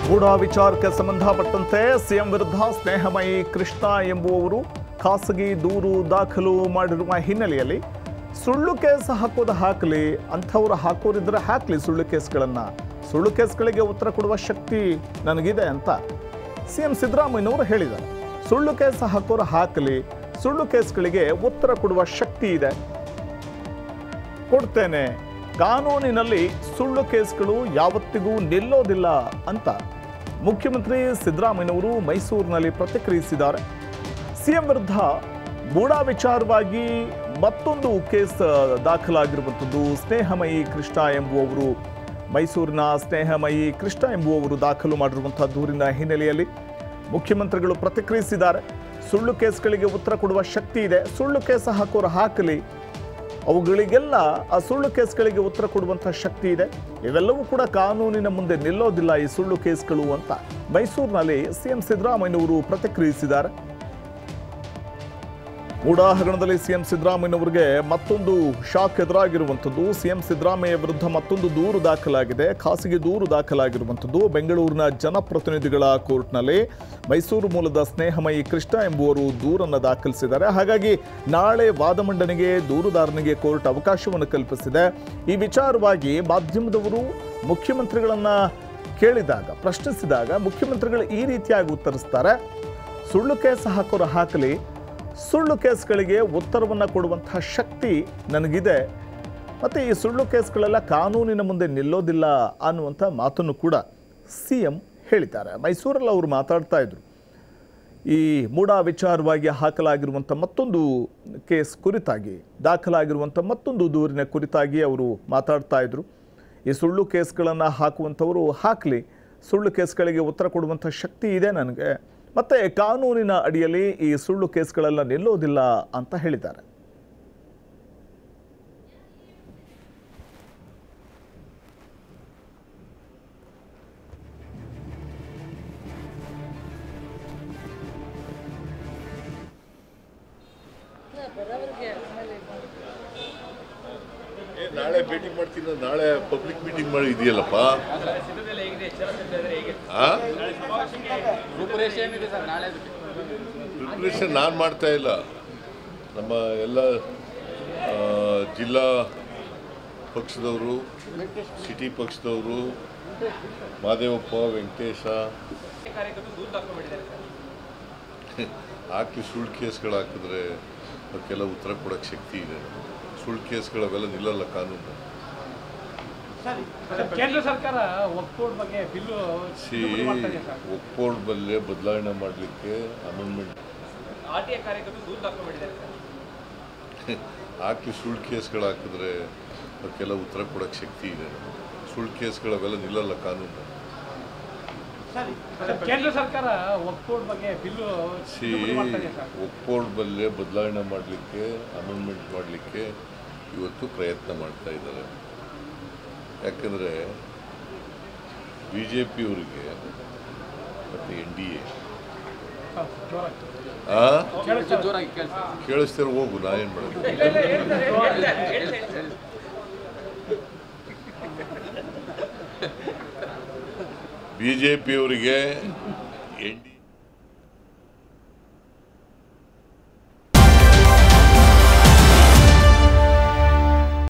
ಗೂಢ ವಿಚಾರಕ್ಕೆ ಸಂಬಂಧಪಟ್ಟಂತೆ ಸಿಎಂ ವಿರುದ್ಧ ಸ್ನೇಹಮಯಿ ಕೃಷ್ಣ ಎಂಬುವವರು ಖಾಸಗಿ ದೂರು ದಾಖಲು ಮಾಡಿರುವ ಹಿನ್ನೆಲೆಯಲ್ಲಿ ಸುಳ್ಳು ಕೇಸ್ ಹಾಕೋದು ಹಾಕಲಿ ಅಂಥವ್ರು ಹಾಕೋರಿದ್ರೆ ಹಾಕಲಿ ಸುಳ್ಳು ಕೇಸ್ಗಳನ್ನು ಸುಳ್ಳು ಕೇಸ್ಗಳಿಗೆ ಉತ್ತರ ಕೊಡುವ ಶಕ್ತಿ ನನಗಿದೆ ಅಂತ ಸಿಎಂ ಸಿದ್ದರಾಮಯ್ಯನವರು ಹೇಳಿದ್ದಾರೆ ಸುಳ್ಳು ಕೇಸ್ ಹಾಕೋರು ಹಾಕಲಿ ಸುಳ್ಳು ಕೇಸ್ಗಳಿಗೆ ಉತ್ತರ ಕೊಡುವ ಶಕ್ತಿ ಇದೆ ಕೊಡ್ತೇನೆ ಕಾನೂನಿನಲ್ಲಿ ಸುಳ್ಳು ಕೇಸ್ಗಳು ಯಾವತ್ತಿಗೂ ನಿಲ್ಲೋದಿಲ್ಲ ಅಂತ ಮುಖ್ಯಮಂತ್ರಿ ಸಿದ್ದರಾಮಯ್ಯನವರು ಮೈಸೂರಿನಲ್ಲಿ ಪ್ರತಿಕ್ರಿಯಿಸಿದ್ದಾರೆ ಸಿಎಂ ವಿರುದ್ಧ ಗೂಢ ವಿಚಾರವಾಗಿ ಮತ್ತೊಂದು ಕೇಸ್ ದಾಖಲಾಗಿರುವಂಥದ್ದು ಸ್ನೇಹಮಯಿ ಕೃಷ್ಣ ಎಂಬುವವರು ಮೈಸೂರಿನ ಸ್ನೇಹಮಯಿ ಕೃಷ್ಣ ಎಂಬುವವರು ದಾಖಲು ಮಾಡಿರುವಂತಹ ದೂರಿನ ಹಿನ್ನೆಲೆಯಲ್ಲಿ ಮುಖ್ಯಮಂತ್ರಿಗಳು ಪ್ರತಿಕ್ರಿಯಿಸಿದ್ದಾರೆ ಸುಳ್ಳು ಕೇಸ್ಗಳಿಗೆ ಉತ್ತರ ಕೊಡುವ ಶಕ್ತಿ ಇದೆ ಸುಳ್ಳು ಕೇಸ್ ಹಾಕೋರು ಹಾಕಲಿ ಅವುಗಳಿಗೆಲ್ಲ ಆ ಸುಳ್ಳು ಕೇಸ್ಗಳಿಗೆ ಉತ್ತರ ಕೊಡುವಂತಹ ಶಕ್ತಿ ಇದೆ ಇವೆಲ್ಲವೂ ಕೂಡ ಕಾನೂನಿನ ಮುಂದೆ ನಿಲ್ಲೋದಿಲ್ಲ ಈ ಸುಳ್ಳು ಕೇಸ್ಗಳು ಅಂತ ಮೈಸೂರಿನಲ್ಲಿ ಸಿಎಂ ಸಿದ್ದರಾಮಯ್ಯನವರು ಪ್ರತಿಕ್ರಿಯಿಸಿದ್ದಾರೆ ಗೂಢ ಹಗರಣದಲ್ಲಿ ಸಿಎಂ ಸಿದ್ದರಾಮಯ್ಯನವರಿಗೆ ಮತ್ತೊಂದು ಶಾಕ್ ಎದುರಾಗಿರುವಂಥದ್ದು ಸಿಎಂ ಸಿದ್ದರಾಮಯ್ಯ ವಿರುದ್ಧ ಮತ್ತೊಂದು ದೂರು ದಾಖಲಾಗಿದೆ ಖಾಸಗಿ ದೂರು ದಾಖಲಾಗಿರುವಂಥದ್ದು ಬೆಂಗಳೂರಿನ ಜನಪ್ರತಿನಿಧಿಗಳ ಕೋರ್ಟ್ನಲ್ಲಿ ಮೈಸೂರು ಮೂಲದ ಸ್ನೇಹಮಯಿ ಕೃಷ್ಣ ಎಂಬುವರು ದೂರನ್ನು ದಾಖಲಿಸಿದ್ದಾರೆ ಹಾಗಾಗಿ ನಾಳೆ ವಾದ ಮಂಡನೆಗೆ ದೂರುದಾರನಿಗೆ ಕೋರ್ಟ್ ಅವಕಾಶವನ್ನು ಕಲ್ಪಿಸಿದೆ ಈ ವಿಚಾರವಾಗಿ ಮಾಧ್ಯಮದವರು ಮುಖ್ಯಮಂತ್ರಿಗಳನ್ನ ಕೇಳಿದಾಗ ಪ್ರಶ್ನಿಸಿದಾಗ ಮುಖ್ಯಮಂತ್ರಿಗಳು ಈ ರೀತಿಯಾಗಿ ಉತ್ತರಿಸ್ತಾರೆ ಸುಳ್ಳು ಕೇಸ್ ಹಾಕೋರು ಹಾಕಲಿ ಸುಳ್ಳು ಕೇಸ್ಗಳಿಗೆ ಉತ್ತರವನ್ನು ಕೊಡುವಂತಹ ಶಕ್ತಿ ನನಗಿದೆ ಮತ್ತು ಈ ಸುಳ್ಳು ಕೇಸ್ಗಳೆಲ್ಲ ಕಾನೂನಿನ ಮುಂದೆ ನಿಲ್ಲೋದಿಲ್ಲ ಅನ್ನುವಂಥ ಮಾತನ್ನು ಕೂಡ ಸಿ ಎಂ ಹೇಳಿದ್ದಾರೆ ಮೈಸೂರಲ್ಲಿ ಅವರು ಮಾತಾಡ್ತಾ ಇದ್ರು ಈ ಮೂಡ ವಿಚಾರವಾಗಿ ಹಾಕಲಾಗಿರುವಂಥ ಮತ್ತೊಂದು ಕೇಸ್ ಕುರಿತಾಗಿ ದಾಖಲಾಗಿರುವಂಥ ಮತ್ತೊಂದು ದೂರಿನ ಕುರಿತಾಗಿ ಅವರು ಮಾತಾಡ್ತಾ ಇದ್ರು ಈ ಸುಳ್ಳು ಕೇಸ್ಗಳನ್ನು ಹಾಕುವಂಥವರು ಹಾಕಲಿ ಸುಳ್ಳು ಕೇಸ್ಗಳಿಗೆ ಉತ್ತರ ಕೊಡುವಂಥ ಶಕ್ತಿ ಇದೆ ನನಗೆ ಮತ್ತು ಕಾನೂನಿನ ಅಡಿಯಲ್ಲಿ ಈ ಸುಳ್ಳು ಕೇಸ್ಗಳೆಲ್ಲ ನಿಲ್ಲೋದಿಲ್ಲ ಅಂತ ಹೇಳಿದ್ದಾರೆ ಏ, ನಾಳೆ ಭೇಟಿ ಮಾಡ್ತೀನಿ ನಾನು ನಾಳೆ ಪಬ್ಲಿಕ್ ಮೀಟಿಂಗ್ ಮಾಡಿ ಇದೆಯಲ್ಲಪ್ಪ ರೂಪುರೇಷೆ ಏನಿದೆ ಸರ್ ನಾಳೆ ಪ್ರಿಪ್ರೇಷನ್ ನಾನು ಮಾಡ್ತಾ ಇಲ್ಲ ನಮ್ಮ ಎಲ್ಲ ಆ, ಜಿಲ್ಲಾ ಪಕ್ಷದವರು ಸಿಟಿ ಪಕ್ಷದವರು ಮಾದೇವಪ್ಪ ವೆಂಕಟೇಶ ಹಾಕಿ ಸುಳ್ಳು ಕೇಸ್ಗಳು ಹಾಕಿದ್ರೆ ಅವಕ್ಕೆಲ್ಲ ಉತ್ತರ ಕೊಡೋಕ್ಕೆ ಶಕ್ತಿ ಇದೆ ಸುಳ್ಳು ಕೇಸ್ಗಳವೆಲ್ಲ ನಿಲ್ಲಲ್ಲ ಕಾನೂನು ಕೇಂದ್ರ ಸರ್ಕಾರ ಒಕ್ಕೋಡ್ ಬಗ್ಗೆ ಬಿಲ್ಲು ಸಿ ತಿದ್ದುಪಡಿ ಮಾಡ್ತಾ ಇದೆ ಸರ್ ಒಕ್ಕೋಡ್ ಬಲ್ಲೆ ಬದಲಾವಣೆ ಮಾಡಲಿಕ್ಕೆ ಅಮೆಂಡ್ಮೆಂಟ್ ಆರ್ ಟಿ ಐ ಕಾರ್ಯಕರ್ತರು ದೂರ ದಾಖಲು ಮಾಡಿದ್ದಾರೆ ಸರ್ ಹಾಕಿ ಸುಳ್ಳು ಕೇಸ್ಗಳು ಹಾಕಿದ್ರೆ ಅವಕ್ಕೆಲ್ಲ ಉತ್ತರ ಕೊಡೋಕ್ಕೆ ಶಕ್ತಿ ಇದೆ ಸುಳ್ಳು ಕೇಸ್ಗಳವೆಲ್ಲ ನಿಲ್ಲಲ್ಲ ಕಾನೂನು ಕೇಂದ್ರ ಸರ್ಕಾರ ಒಕ್ಕೋಡ್ ಬಗ್ಗೆ ಬಿಲ್ಲು ಸಿ ತಿದ್ದುಪಡಿ ಮಾಡ್ತಾ ಇದೆ ಸರ್ ಒಕ್ಕೋಡ್ ಬಲ್ಲೆ ಬದಲಾವಣೆ ಮಾಡಲಿಕ್ಕೆ ಅಮೆಂಡ್ಮೆಂಟ್ ಮಾಡಲಿಕ್ಕೆ ಇವತ್ತು ಪ್ರಯತ್ನ ಮಾಡ್ತಾ ಇದ್ದಾರೆ ಯಾಕಂದರೆ ಬಿ ಜೆ ಪಿಯವರಿಗೆ ಮತ್ತು ಎನ್ ಡಿ ಎ ಹೌದು, ಜೋರಾಗಿ ಆ ಜೋರಾಗಿ ಕೇಳಿಸಿ ಕೇಳಿಸ್ತಾರೆ ಹೋಗು ನಾ ಏನು ಮಾಡೋದು ಬಿ ಜೆ ಪಿಯವರಿಗೆ ಎನ್ ಡಿ